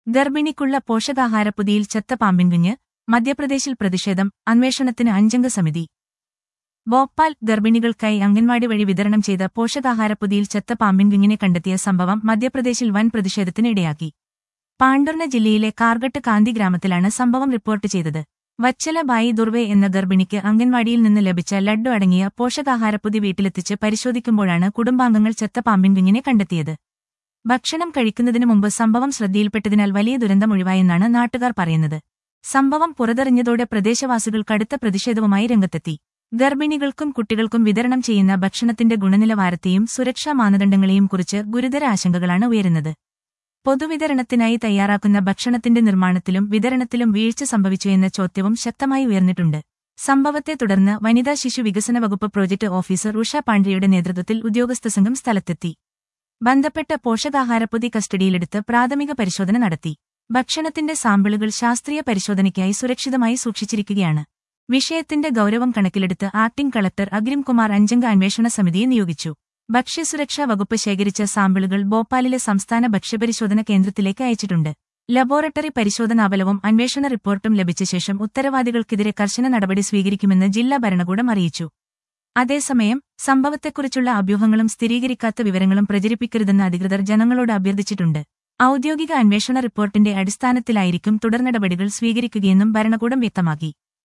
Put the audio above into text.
ഗർഭിണിക്കുള്ള പോഷകാഹാരപ്പൊതിയിൽ ചത്ത പാമ്പിൻകുഞ്ഞ് മധ്യപ്രദേശിൽ പ്രതിഷേധം അന്വേഷണത്തിന് അഞ്ചംഗ സമിതി ഭോപ്പാൽ ഗർഭിണികൾക്കായി അംഗൻവാടി വഴി വിതരണം ചെയ്ത പോഷകാഹാരപ്പൊതിയിൽ ചത്ത പാമ്പിൻകുഞ്ഞിനെ കണ്ടെത്തിയ സംഭവം മധ്യപ്രദേശിൽ വൻ പ്രതിഷേധത്തിന് ഇടയാക്കി പാണ്ഡുർണ ജില്ലയിലെ കാർഗട്ട് കാന്തി ഗ്രാമത്തിലാണ് സംഭവം റിപ്പോർട്ട് ചെയ്തത് വച്ചല ബായി ദുർവെ എന്ന ഗർഭിണിക്ക് അംഗൻവാടിയിൽ നിന്ന് ലഭിച്ച ലഡ്ഡു അടങ്ങിയ പോഷകാഹാരപ്പൊതി വീട്ടിലെത്തിച്ച് പരിശോധിക്കുമ്പോഴാണ് കുടുംബാംഗങ്ങൾ ചത്ത പാമ്പിൻകുഞ്ഞിനെ കണ്ടെത്തിയത് ഭക്ഷണം കഴിക്കുന്നതിനു മുമ്പ് സംഭവം ശ്രദ്ധയിൽപ്പെട്ടതിനാൽ വലിയ ദുരന്തം ഒഴിവായെന്നാണ് നാട്ടുകാർ പറയുന്നത് സംഭവം പുറത്തെറിഞ്ഞതോടെ പ്രദേശവാസികൾ കടുത്ത പ്രതിഷേധവുമായി രംഗത്തെത്തി ഗർഭിണികൾക്കും കുട്ടികൾക്കും വിതരണം ചെയ്യുന്ന ഭക്ഷണത്തിന്റെ ഗുണനിലവാരത്തെയും സുരക്ഷാ മാനദണ്ഡങ്ങളെയും കുറിച്ച് ഗുരുതര ആശങ്കകളാണ് ഉയരുന്നത് പൊതുവിതരണത്തിനായി തയ്യാറാക്കുന്ന ഭക്ഷണത്തിന്റെ നിർമ്മാണത്തിലും വിതരണത്തിലും വീഴ്ച സംഭവിച്ചു എന്ന ചോദ്യവും ശക്തമായി ഉയർന്നിട്ടുണ്ട് സംഭവത്തെ തുടർന്ന് വനിതാ ശിശു വികസന വകുപ്പ് പ്രോജക്ട് ഓഫീസർ ഉഷ പാണ്ഡ്യയുടെ നേതൃത്വത്തിൽ ഉദ്യോഗസ്ഥ സംഘം സ്ഥലത്തെത്തി ബന്ധപ്പെട്ട പോഷകാഹാരപ്പൊതി കസ്റ്റഡിയിലെടുത്ത് പ്രാഥമിക പരിശോധന നടത്തി ഭക്ഷണത്തിന്റെ സാമ്പിളുകൾ ശാസ്ത്രീയ പരിശോധനയ്ക്കായി സുരക്ഷിതമായി സൂക്ഷിച്ചിരിക്കുകയാണ് വിഷയത്തിന്റെ ഗൌരവം കണക്കിലെടുത്ത് ആക്ടിംഗ് കളക്ടർ അഗ്രിം കുമാർ അഞ്ചംഗ അന്വേഷണ സമിതിയെ നിയോഗിച്ചു ഭക്ഷ്യസുരക്ഷാ വകുപ്പ് ശേഖരിച്ച സാമ്പിളുകൾ ഭോപ്പാലിലെ സംസ്ഥാന ഭക്ഷ്യപരിശോധന കേന്ദ്രത്തിലേക്ക് അയച്ചിട്ടുണ്ട് ലബോറട്ടറി പരിശോധനാഫലവും അന്വേഷണ റിപ്പോർട്ടും ലഭിച്ച ശേഷം ഉത്തരവാദികൾക്കെതിരെ കർശന നടപടി സ്വീകരിക്കുമെന്ന് ജില്ലാ ഭരണകൂടം അറിയിച്ചു അതേസമയം സംഭവത്തെക്കുറിച്ചുള്ള അഭ്യൂഹങ്ങളും സ്ഥിരീകരിക്കാത്ത വിവരങ്ങളും പ്രചരിപ്പിക്കരുതെന്ന് അധികൃതർ ജനങ്ങളോട് അഭ്യർത്ഥിച്ചിട്ടുണ്ട് ഔദ്യോഗിക അന്വേഷണ റിപ്പോർട്ടിന്റെ അടിസ്ഥാനത്തിലായിരിക്കും തുടർനടപടികൾ സ്വീകരിക്കുകയെന്നും ഭരണകൂടം വ്യക്തമാക്കി